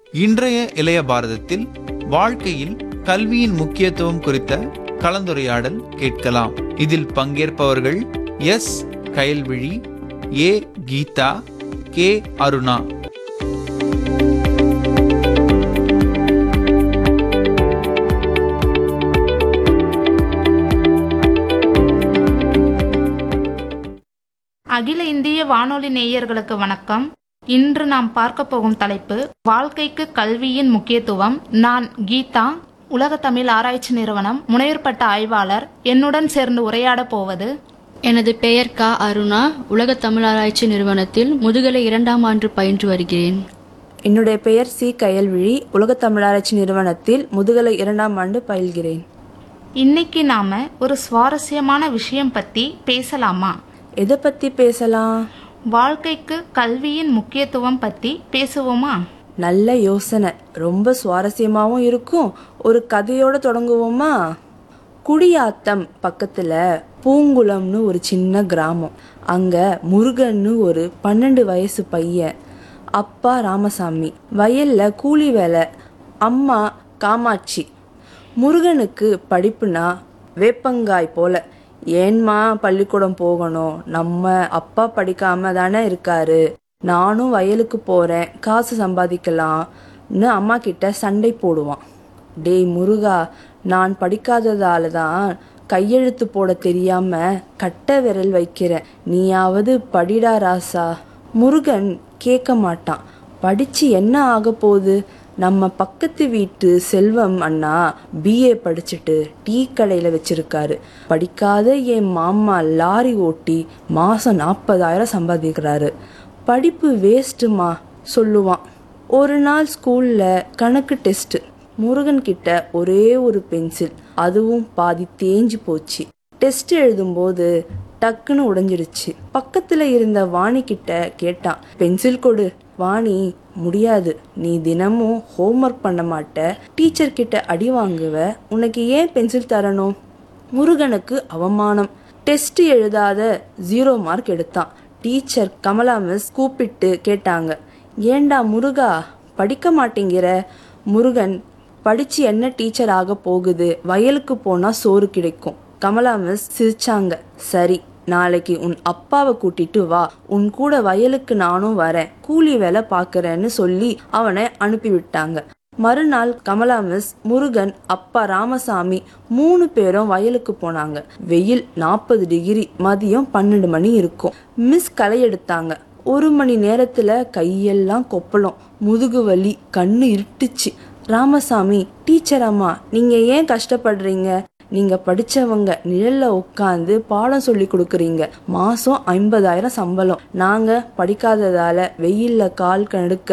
இன்றைய இளைய பாரதத்தில் வாழ்க்கையில் கல்வியின் முக்கியத்துவம் குறித்த கலந்துரையாடல் கேட்கலாம் இதில் பங்கேற்பவர்கள் S Kayalvizhi A Geetha K Aruna அகில இந்திய வானொலி நேயர்களுக்கு வணக்கம் இன்று நாம் பார்க்க போகும் தலைப்பு வாழ்க்கைக்கு கல்வியின் முக்கியத்துவம் நான் கீதா உலக தமிழ் ஆராய்ச்சி நிறுவனம் முனைவர் பட்ட ஆய்வாளர் என்னுடன் சேர்ந்து உரையாடப் போவது எனது பெயர் கா அருணா உலக தமிழாராய்ச்சி நிறுவனத்தில் முதுகலை இரண்டாம் ஆண்டு பயின்று வருகிறேன் என்னுடைய பெயர் சி கயல்விழி உலகத் தமிழாராய்ச்சி நிறுவனத்தில் முதுகலை இரண்டாம் ஆண்டு பயில்கிறேன் இன்னைக்கு நாம ஒரு சுவாரஸ்யமான விஷயம் பத்தி பேசலாமா எதை பத்தி பேசலாம் வாழ்க்கைக்கு கல்வியின் முக்கியத்துவம் பத்தி பேசுவோமா நல்ல யோசனை ரொம்ப சுவாரஸ்யமாவும் இருக்கும் ஒரு கதையோட தொடங்குவோமா குடியாத்தம் பக்கத்துல பூங்குளம்னு ஒரு சின்ன கிராமம் அங்க முருகன்னு ஒரு பன்னெண்டு வயசு பையன் அப்பா ராமசாமி வயல்ல கூலி வேலை அம்மா காமாட்சி முருகனுக்கு படிப்புனா வேப்பங்காய் போல ஏன்மா பள்ளிக்கூடம் போகணும் நம்ம அப்பா படிக்காம தானே இருக்காரு நானும் வயலுக்கு போறேன் காசு சம்பாதிக்கலாம்னு அம்மா கிட்ட சண்டை போடுவான் டேய் முருகா நான் படிக்காததால தான் கையெழுத்து போட தெரியாம கட்ட விரல் வைக்கிறேன் நீயாவது படிடா ராசா முருகன் கேட்க மாட்டான் படிச்சு என்ன ஆக போகுது நம்ம பக்கத்து வீட்டு செல்வம் அண்ணா பிஏ படிச்சுட்டு டீ கடையில வச்சிருக்காரு படிக்காத என் மாமா லாரி ஓட்டி மாசம் நாற்பதாயிரம் சம்பாதிக்கிறாரு படிப்பு வேஸ்ட்டுமா சொல்லுவான் ஒரு நாள் ஸ்கூல்ல கணக்கு டெஸ்ட் முருகன் கிட்ட ஒரே ஒரு பென்சில் அதுவும் பாதி தேஞ்சு போச்சு டெஸ்ட் எழுதும்போது டக்குன்னு உடைஞ்சிடுச்சு பக்கத்துல இருந்த வாணி கிட்ட கேட்டான் பென்சில் கொடு வாணி முடியாது நீ தினமும் ஹோம்ஒர்க் பண்ண மாட்ட டீச்சர் கிட்ட அடி வாங்குவ உனக்கு ஏன் பென்சில் தரணும் முருகனுக்கு அவமானம் டெஸ்ட் எழுதாத ஜீரோ மார்க் எடுத்தான் டீச்சர் கமலா மிஸ் கூப்பிட்டு கேட்டாங்க ஏண்டா முருகா படிக்க மாட்டேங்கிற முருகன் படிச்சு என்ன டீச்சர் ஆக போகுது வயலுக்கு போனா சோறு கிடைக்கும் கமலா மிஸ் சிரிச்சாங்க சரி நாளைக்கு உன் அப்பாவை கூட்டிட்டு வா உன் கூட வயலுக்கு நானும் வரேன் கூலி வேலை பாக்குறேன்னு சொல்லி அவனை அனுப்பி விட்டாங்க மறுநாள் கமலா மிஸ் முருகன் அப்பா ராமசாமி மூணு பேரும் வயலுக்கு போனாங்க வெயில் நாற்பது டிகிரி மதியம் பன்னெண்டு மணி இருக்கும் மிஸ் களை எடுத்தாங்க ஒரு மணி நேரத்துல கையெல்லாம் கொப்பளம் முதுகு வலி கண்ணு இருட்டுச்சு ராமசாமி டீச்சர் அம்மா நீங்க ஏன் கஷ்டப்படுறீங்க நீங்க படிச்சவங்க நிழல்ல உட்காந்து பாடம் சொல்லி கொடுக்குறீங்க மாசம் ஐம்பதாயிரம் சம்பளம் நாங்க படிக்காததால வெயில்ல கால் கடுக்க